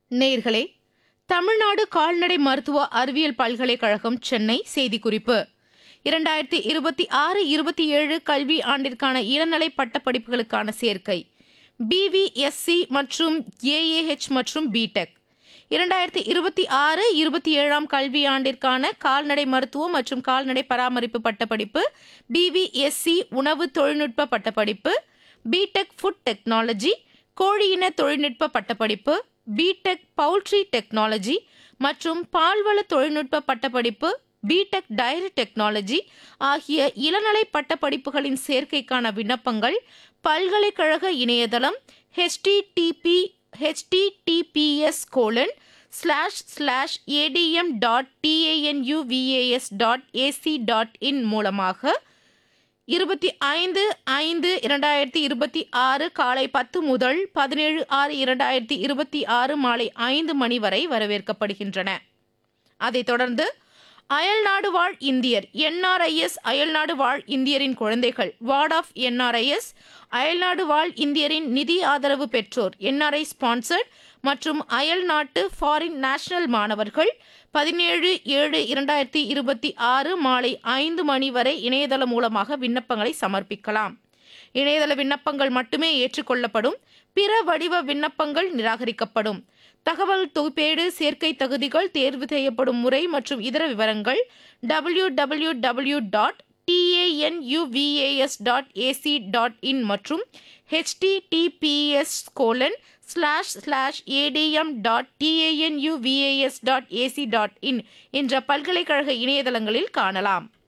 நேர்களே தமிழ்நாடு கால்நடை மருத்துவ அறிவியல் பல்கலைக்கழகம் சென்னை செய்திக்குறிப்பு இரண்டாயிரத்தி இருபத்தி ஆறு இருபத்தி ஏழு கல்வி ஆண்டிற்கான இளநிலை பட்டப்படிப்புகளுக்கான சேர்க்கை பிவிஎஸ்சி மற்றும் ஏஏஹெச் மற்றும் பிடெக் இரண்டாயிரத்தி இருபத்தி ஆறு இருபத்தி ஏழாம் கல்வி ஆண்டிற்கான கால்நடை மருத்துவம் மற்றும் கால்நடை பராமரிப்பு பட்டப்படிப்பு பிவிஎஸ்சி உணவு தொழில்நுட்ப பட்டப்படிப்பு பிடெக் ஃபுட் டெக்னாலஜி கோழியின தொழில்நுட்ப பட்டப்படிப்பு பிடெக் பவுல்ட்ரி டெக்னாலஜி மற்றும் பால்வள தொழில்நுட்ப பட்டப்படிப்பு பிடெக் டைரி டெக்னாலஜி ஆகிய இளநிலை பட்டப்படிப்புகளின் சேர்க்கைக்கான விண்ணப்பங்கள் பல்கலைக்கழக இணையதளம் HTTP HTTPS colon slash slash ATM dot TANUVAS dot AC dot in மூலமாக இருபத்தி ஐந்து ஐந்து இரண்டாயிரத்தி இருபத்தி ஆறு காலை பத்து முதல் பதினேழு ஆறு இரண்டாயிரத்தி இருபத்தி ஆறு மாலை ஐந்து மணி வரை வரவேற்கப்படுகின்றன அதைத் தொடர்ந்து அயல்நாடு வாழ் இந்தியர் என்ஆர்ஐஎஸ் அயல்நாடு வாழ் இந்தியரின் குழந்தைகள் வார்ட் ஆஃப் என்ஆர்ஐஎஸ் அயல்நாடு வாழ் இந்தியரின் நிதி ஆதரவு பெற்றோர் என்ஆர்ஐ ஸ்பான்சர்ட் மற்றும் அயல் நாட்டு ஃபாரின் நேஷனல் மாணவர்கள் பதினேழு ஏழு இரண்டாயிரத்தி இருபத்தி ஆறு மாலை ஐந்து மணி வரை இணையதளம் மூலமாக விண்ணப்பங்களை சமர்ப்பிக்கலாம் இணையதள விண்ணப்பங்கள் மட்டுமே ஏற்றுக்கொள்ளப்படும் பிற வடிவ விண்ணப்பங்கள் நிராகரிக்கப்படும் தகவல் தொகுப்பேடு சேர்க்கை தகுதிகள் தேர்வு செய்யப்படும் முறை மற்றும் இதர விவரங்கள் W W W dot TANUVAS dot AC dot in மற்றும் HTTPS colon slash slash ATM dot TANUVAS dot AC dot in என்ற பல்கலைக்கழக இணையதளங்களில் காணலாம்